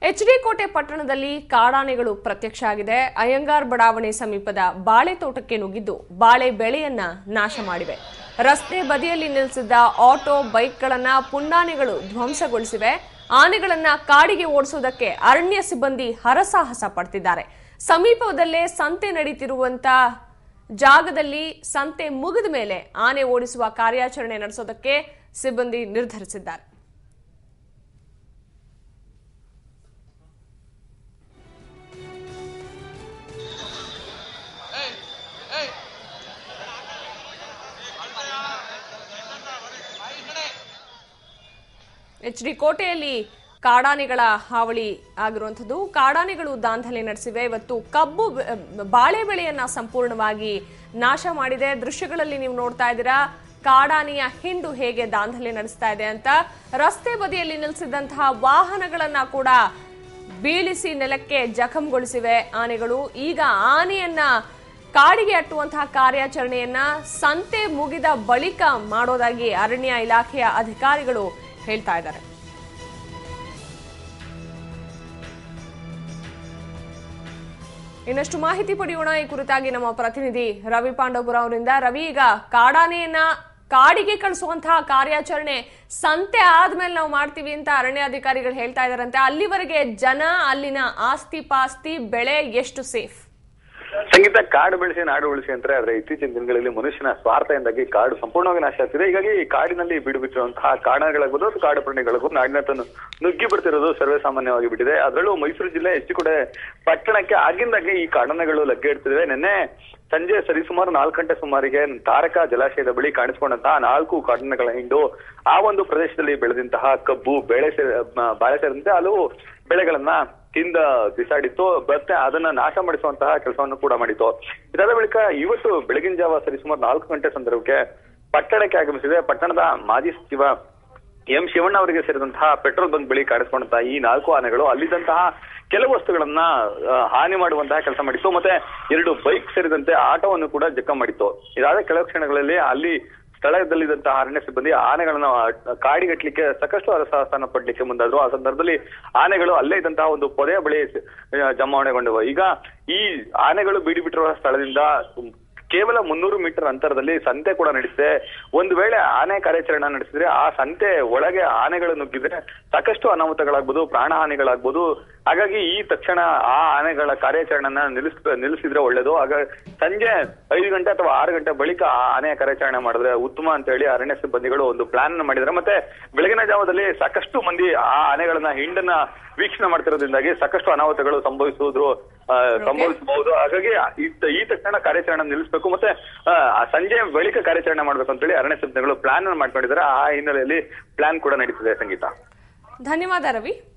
H D ಕೋಟೆ ಪಟ್ಟಣದಲ್ಲಿ ಕಾಡಾನೆಗಳು ಪ್ರತ್ಯಕ್ಷ ಆಗಿದೆ ಅಯ್ಯಂಗಾರ್ ಬಡಾವಣೆ ಸಮೀಪದ ಬಾಳೆ ತೋಟಕ್ಕೆ ನುಗ್ಗಿದ್ದು ಬಾಳೆ ಬೆಳೆಯನ್ನ ನಾಶ ಮಾಡಿವೆ ರಸ್ತೆ ಬದಿಯಲ್ಲಿ ನಿಲ್ಲಿಸಿದ್ದ ಆಟೋ ಬೈಕ್ಗಳನ್ನ ಪುಂಡಾನೆಗಳು ಧ್ವಂಸಗೊಳಿಸಿವೆ ಆನೆಗಳನ್ನ ಕಾಡಿಗೆ ಓಡಿಸುವುದಕ್ಕೆ ಅರಣ್ಯ ಸಿಬ್ಬಂದಿ ಹರಸಾಹಸ ಪಡ್ತಿದ್ದಾರೆ ಸಮೀಪದಲ್ಲೇ ಸಂತೆ ನಡೀತಿರುವಂತ ಜಾಗದಲ್ಲಿ ಸಂತೆ ಮುಗಿದ ಮೇಲೆ ಆನೆ ಓಡಿಸುವ ಕಾರ್ಯಾಚರಣೆ ನಡೆಸೋದಕ್ಕೆ ಸಿಬ್ಬಂದಿ ನಿರ್ಧರಿಸಿದ್ದಾರೆ ಎಚ್ ಡಿ ಕೋಟೆಯಲ್ಲಿ ಕಾಡಾನೆಗಳ ಹಾವಳಿ ಆಗಿರುವಂಥದ್ದು ಕಾಡಾನೆಗಳು ದಾಂಧಲೆ ನಡೆಸಿವೆ ಇವತ್ತು ಕಬ್ಬು ಬೆ- ಬಾಳೆ ಬೆಳೆಯನ್ನ ಸಂಪೂರ್ಣವಾಗಿ ನಾಶ ಮಾಡಿದೆ ದೃಶ್ಯಗಳಲ್ಲಿ ನೀವು ನೋಡ್ತಾ ಇದ್ದೀರಾ ಕಾಡಾನೆಯ ಹಿಂಡು ಹೇಗೆ ದಾಂಧಲೆ ನಡೆಸ್ತಾ ಇದೆ ಅಂತ ರಸ್ತೆ ಬದಿಯಲ್ಲಿ ನಿಲ್ಲಿಸಿದಂತಹ ವಾಹನಗಳನ್ನ ಕೂಡ ಬೀಳಿಸಿ ನೆಲಕ್ಕೆ ಜಖಂಗೊಳಿಸಿವೆ ಆನೆಗಳು ಈಗ ಆನೆಯನ್ನ ಕಾಡಿಗೆ ಅಟ್ಟುವಂತಹ ಕಾರ್ಯಾಚರಣೆಯನ್ನ ಸಂತೆ ಮುಗಿದ ಬಳಿಕ ಮಾಡೋದಾಗಿ ಅರಣ್ಯ ಇಲಾಖೆಯ ಅಧಿಕಾರಿಗಳು ಹೇಳ್ತಾ ಇದ್ದಾರೆ ಇನ್ನಷ್ಟು ಮಾಹಿತಿ ಪಡೆಯೋಣ ಈ ಕುರಿತಾಗಿ ನಮ್ಮ ಪ್ರತಿನಿಧಿ ರವಿ ಪಾಂಡವಪುರ ಅವರಿಂದ ರವಿ ಈಗ ಕಾಡಾನೆಯನ್ನ ಕಾಡಿಗೆ ಕಳಿಸುವಂತಹ ಕಾರ್ಯಾಚರಣೆ ಸಂತೆ ಆದ್ಮೇಲೆ ನಾವು ಮಾಡ್ತೀವಿ ಅಂತ ಅರಣ್ಯಾಧಿಕಾರಿಗಳು ಹೇಳ್ತಾ ಇದಾರಂತೆ ಅಲ್ಲಿವರೆಗೆ ಜನ ಅಲ್ಲಿನ ಆಸ್ತಿ ಪಾಸ್ತಿ ಬೆಳೆ ಎಷ್ಟು ಸೇಫ್ ಸಂಗೀತ ಕಾಡು ಬೆಳೆಸಿ ನಾಡು ಉಳಿಸಿ ಅಂತಾರೆ ಆದ್ರೆ ಇತ್ತೀಚಿನ ದಿನಗಳಲ್ಲಿ ಮನುಷ್ಯನ ಸ್ವಾರ್ಥದಿಂದಾಗಿ ಕಾಡು ಸಂಪೂರ್ಣವಾಗಿ ನಾಶ ಆಗ್ತಿದೆ ಹೀಗಾಗಿ ಈ ಕಾಡಿನಲ್ಲಿ ಬೀಡು ಬಿಟ್ಟಿರುವಂತಹ ಕಾಡಗಳಾಗ್ಬೋದು ಅಥವಾ ಕಾಡು ಪ್ರಾಣಿಗಳಾಗ್ಬೋದು ನಾಡಿನ ತನ್ನು ನುಗ್ಗಿ ಬಿಡ್ತಿರೋದು ಸರ್ವೇ ಸಾಮಾನ್ಯವಾಗಿ ಬಿಟ್ಟಿದೆ ಅದರಲ್ಲೂ ಮೈಸೂರು ಜಿಲ್ಲೆ ಹೆಚ್ಚುಕಡೆ ಪಟ್ಟಣಕ್ಕೆ ಆಗಿಂದಾಗೆ ಈ ಕಾಡನೆಗಳು ಲಗ್ಗೆ ಇಡ್ತಿವೆ ನಿನ್ನೆ ಸಂಜೆ ಸರಿಸುಮಾರು ನಾಲ್ಕು ಗಂಟೆ ಸುಮಾರಿಗೆ ತಾರಕ ಜಲಾಶಯದ ಬಳಿ ಕಾಣಿಸಿಕೊಂಡಂತಹ ನಾಲ್ಕು ಕಾಡನೆಗಳ ಹಿಂಡು ಆ ಒಂದು ಪ್ರದೇಶದಲ್ಲಿ ಬೆಳೆದಂತಹ ಕಬ್ಬು ಬೆಳೆ ಸೇರಿ ಮ- ಬಾಳೆ ಸೇರಿದಂತೆ ಹಲವು ಬೆಳೆಗಳನ್ನ ತಿಂದ ಬಿಸಾಡಿತ್ತು ಮತ್ತೆ ಅದನ್ನ ನಾಶ ಮಾಡಿಸುವಂತಹ ಕೆಲಸವನ್ನು ಕೂಡ ಮಾಡಿತ್ತು ಇದಾದ ಬಳಿಕ ಇವತ್ತು ಬೆಳಗಿನ ಜಾವ ಸರಿಸುಮಾರು ನಾಲ್ಕು ಗಂಟೆ ಸಂದರ್ಭಕ್ಕೆ ಪಟ್ಟಣಕ್ಕೆ ಆಗಮಿಸಿದೆ ಪಟ್ಟಣದ ಮಾಜಿ ಸಚಿವ ಎಂ ಶಿವಣ್ಣ ಅವರಿಗೆ ಸೇರಿದಂತಹ ಪೆಟ್ರೋಲ್ ಬಂಕ್ ಬಳಿ ಕಾಣಿಸಿಕೊಂಡಂತಹ ಈ ನಾಲ್ಕು ಆನೆಗಳು ಅಲ್ಲಿದ್ದಂತಹ ಕೆಲವು ವಸ್ತುಗಳನ್ನ ಆ, ಹಾನಿ ಮಾಡುವಂತಹ ಕೆಲಸ ಮಾಡಿತ್ತು ಮತ್ತೆ ಎರಡು ಬೈಕ್ ಸೇರಿದಂತೆ ಆಟೋವನ್ನು ಕೂಡ ಜಖಂ ಮಾಡಿತ್ತು ಇದಾದ ಕೆಲವು ಕ್ಷಣಗಳಲ್ಲಿ ಅಲ್ಲಿ ಸ್ಥಳದಲ್ಲಿದ್ದಂತಹ ಅರಣ್ಯ ಸಿಬ್ಬಂದಿ ಆನೆಗಳನ್ನ ಆ, ಕಾಡಿಗಟ್ಲಿಕ್ಕೆ ಸಾಕಷ್ಟು ಅರಸಾಹಸನ ಪಡ್ಲಿಕ್ಕೆ ಮುಂದಾದ್ರು ಆ ಸಂದರ್ಭದಲ್ಲಿ ಆನೆಗಳು ಅಲ್ಲೇ ಇದ್ದಂತಹ ಒಂದು ಪೊದೆಯ ಬಳಿ ಆ, ಜಮಾವಣೆಗೊಂಡವು ಈಗ ಈ ಆನೆಗಳು ಬೀಡಿ ಬಿಟ್ಟಿರುವ ಸ್ಥಳದಿಂದ ಕೇವಲ ಮುನ್ನೂರು ಮೀಟರ್ ಅಂತರದಲ್ಲಿ ಸಂತೆ ಕೂಡ ನಡೆಸಿದೆ ಒಂದು ವೇಳೆ ಆನೆ ಕಾರ್ಯಾಚರಣೆ ನಡೆಸಿದ್ರೆ ಆ ಸಂತೆ ಒಳಗೆ ಆನೆಗಳು ನುಗ್ಗಿದ್ರೆ ಸಾಕಷ್ಟು ಅನಾಹುತಗಳಾಗ್ಬೋದು ಪ್ರಾಣ ಹಾನಿಗಳಾಗ್ಬೋದು ಹಾಗಾಗಿ ಈ ತಕ್ಷಣ ಆ ಆನೆಗಳ ಕಾರ್ಯಾಚರಣೆನ ನಿಲ್ಲಿಸ್ ನಿಲ್ಲಿಸಿದ್ರೆ ಒಳ್ಳೇದು ಆಗ ಸಂಜೆ ಐದು ಗಂಟೆ ಅಥವಾ ಆರು ಗಂಟೆ ಬಳಿಕ ಆ ಆನೆಯ ಕಾರ್ಯಾಚರಣೆ ಮಾಡಿದ್ರೆ ಉತ್ತಮ ಅಂತ ಹೇಳಿ ಅರಣ್ಯ ಸಿಬ್ಬಂದಿಗಳು ಒಂದು ಪ್ಲಾನ್ ಮಾಡಿದ್ರೆ ಮತ್ತೆ ಬೆಳಗಿನ ಜಾವದಲ್ಲಿ ಸಾಕಷ್ಟು ಮಂದಿ ಆ ಆನೆಗಳನ್ನ ಹಿಂಡನ್ನ ವೀಕ್ಷಣೆ ಮಾಡ್ತಿರೋದ್ರಿಂದಾಗಿ ಸಾಕಷ್ಟು ಅನಾಹುತಗಳು ಸಂಭವಿಸುವುದು ಆ, ಸಂಭವಿಸಬಹುದು ಹಾಗಾಗಿ ಈ ತ- ಈ ತಕ್ಷಣ ಕಾರ್ಯಾಚರಣೆ ನಿಲ್ಲಿಸಬೇಕು ಮತ್ತೆ ಆ, ಆ ಸಂಜೆ ಬಳಿಕ ಕಾರ್ಯಾಚರಣೆ ಮಾಡ್ಬೇಕು ಅಂತೇಳಿ ಅರಣ್ಯ ಸಿಬ್ಬಂದಿಗಳು ಪ್ಲಾನ್ ಮಾಡ್ಕೊಂಡಿದ್ದಾರೆ ಆ ಹಿನ್ನೆಲೆಯಲ್ಲಿ ಪ್ಲಾನ್ ಕೂಡ ನಡೀತಿದೆ ಸಂಗೀತ ಧನ್ಯವಾದ ರವಿ